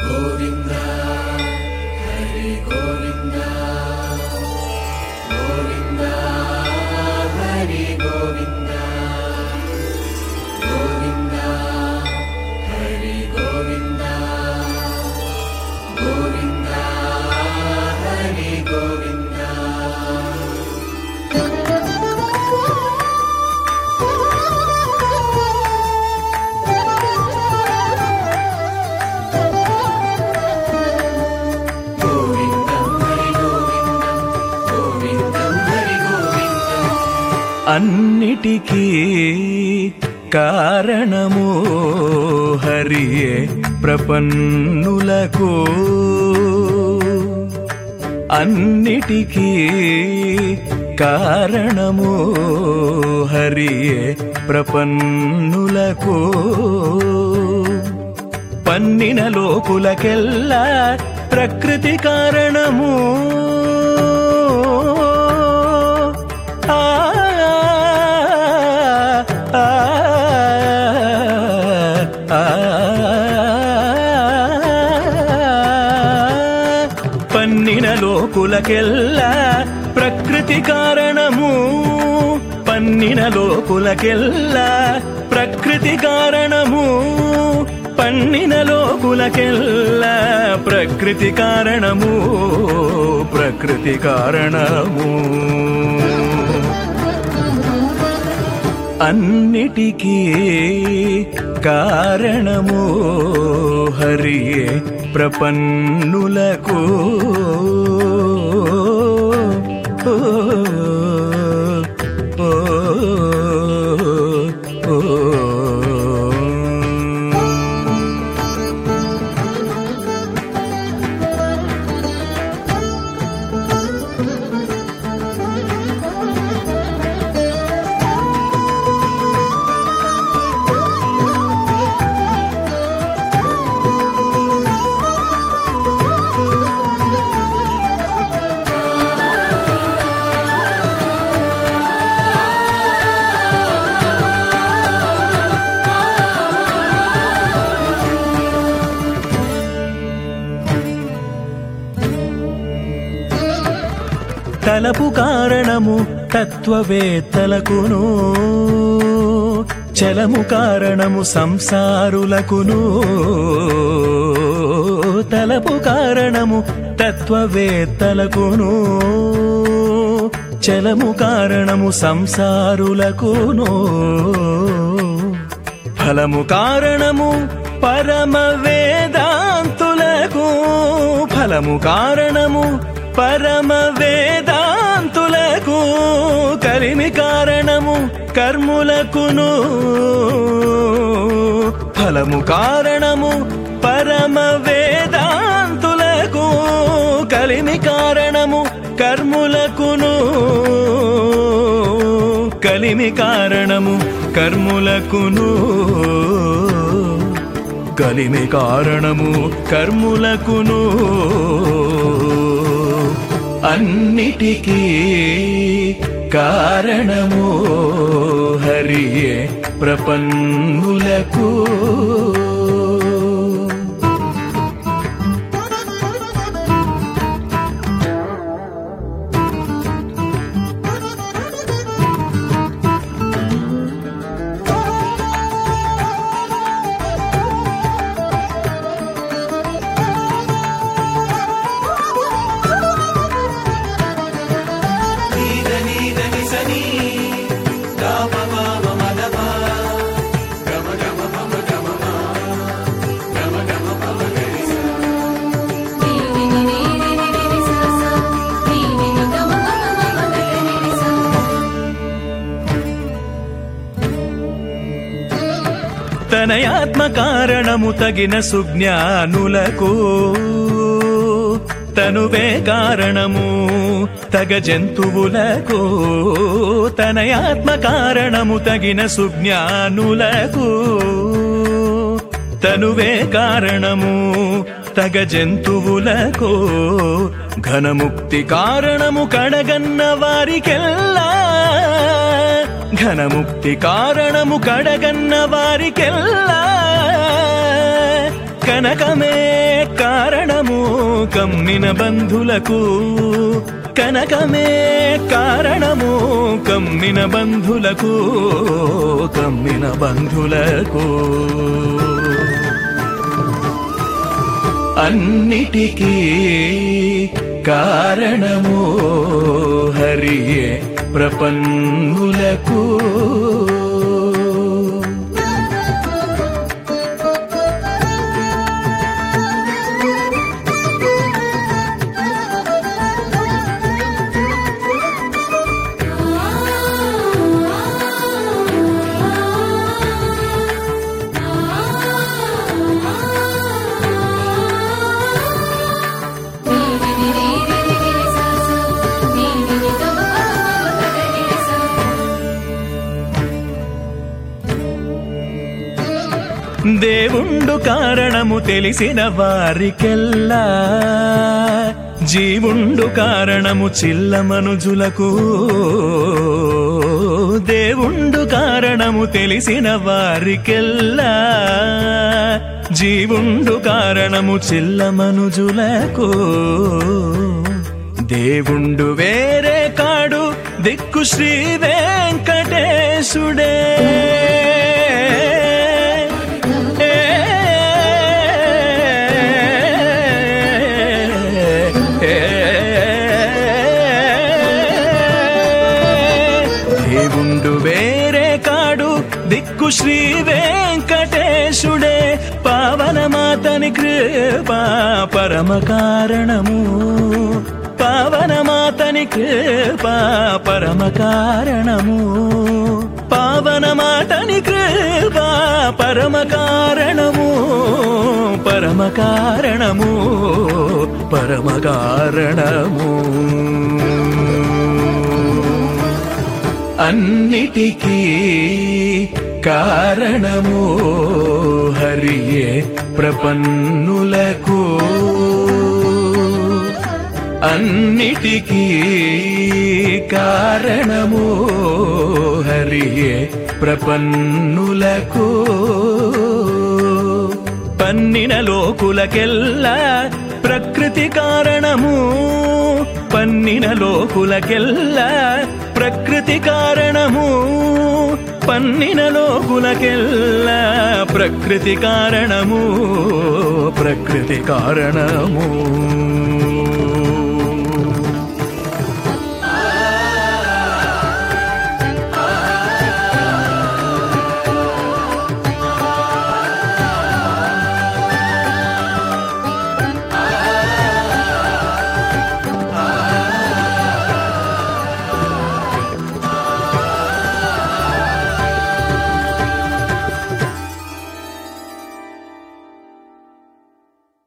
అన్నిటికీ కారణము హరియే ప్రపన్నులకు అన్నిటికీ కారణము హరియే ప్రపన్నులకు పన్నిన లోకులకెల్లా ప్రకృతి కారణము ఆ, ఆ, ఆ, పన్నిన లోకులకెల్లా ప్రకృతి కారణము పన్నిన లోకులకెల్లా ప్రకృతి కారణము పన్నిన లోకులకెల్లా ప్రకృతి కారణము ప్రకృతి కారణము అన్నిటికీ కారణము హరియే ప్రపన్నులకు ఓ, ఓ, ఓ, ఓ. తలపు కారణము తత్వవేత్తలకును చలము కారణము సంసారులకును తలపు కారణము తత్వవేత్తలకును చలము కారణము సంసారులకును ఫలము కారణము పరమ వేదాంతులకు ఫలము కారణము పరమ వేదాంతులకు కలిమి కారణము కర్ములకును ఫలము కారణము పరమ వేదాంతులకు కలిమి కారణము కర్ములకును కలిమి కారణము కర్ములకును కలిమి కారణము కర్ములకును అన్నిటికీ కారణము హరియే ప్రపన్నులకు తనయాత్మ కారణము తగిన సుజ్ఞానులకు తనువే కారణము తగ జంతువులకు తనయాత్మ కారణము తగిన సుజ్ఞానులకు తనువే కారణము తగ జంతువులకు ఘనముక్తి కారణము కడగన్న వారికెల్లా ఘనముక్తి కారణము కడగన్న వారికెల్లా కనకమే కమ్మిన బంధులకు కనకమే కారణము కమ్మిన బంధులకు కమ్మిన బంధులకు అన్నిటికీ కారణము హరియే ప్రపన్నులకు దేవుండు కారణము తెలిసిన వారికెల్లా జీవుండు కారణము చిల్ల మనుజులకు దేవుండు కారణము తెలిసిన వారికెల్లా జీవుండు కారణము చిల్ల మనుజులకు దేవుండు వేరే కాడు దిక్కు శ్రీ వెంకటేశుడే దేవుండు వేరే కాడు దిక్కు శ్రీ వెంకటేశుడే పావనమాతని కృపా పరమ కారణము పావనమాతని కృపా పరమ కారణము పావనమాతని కృపా పరమ కారణము పరమ కారణము పరమ కారణము అన్నిటికీ కారణము హరియే ప్రపన్నులకు అన్నిటికీ కారణము హరియే ప్రపన్నులకు పన్నిన లోకులకెల్లా ప్రకృతి కారణము పన్నిన లోకులకెల్లా ప్రకృతి కారణము పన్నిన లోకులకెల్లా ప్రకృతి కారణము ప్రకృతి కారణము